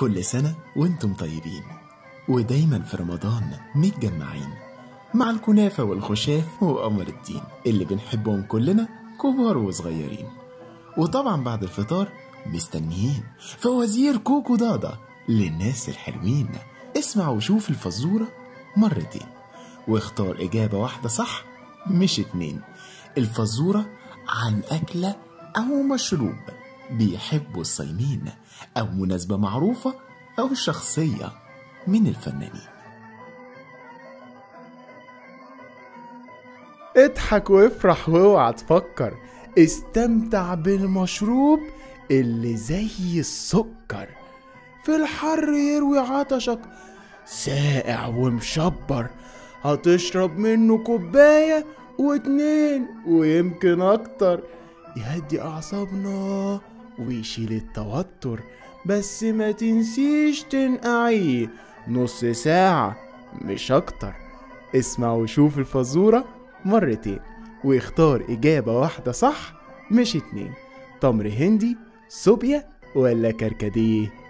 كل سنة وانتم طيبين ودايما في رمضان متجمعين مع الكنافة والخشاف وقمر الدين اللي بنحبهم كلنا كبار وصغيرين وطبعا بعد الفطار مستنيين فوازير كوكو ضاضة للناس الحلوين اسمع وشوف الفزورة مرتين واختار إجابة واحدة صح مش اتنين الفزورة عن أكلة أو مشروب بيحبوا الصايمين أو مناسبة معروفة أو شخصية من الفنانين اضحك وافرح واوعى تفكر استمتع بالمشروب اللي زي السكر في الحر يروي عطشك ساقع ومشبر هتشرب منه كوباية واتنين ويمكن اكتر يهدي اعصابنا ويشيل التوتر بس ما تنسيش تنقعيه نص ساعة مش اكتر اسمع وشوف الفزورة مرتين واختار إجابة واحدة صح مش اتنين تمر هندي صوبيا ولا كركديه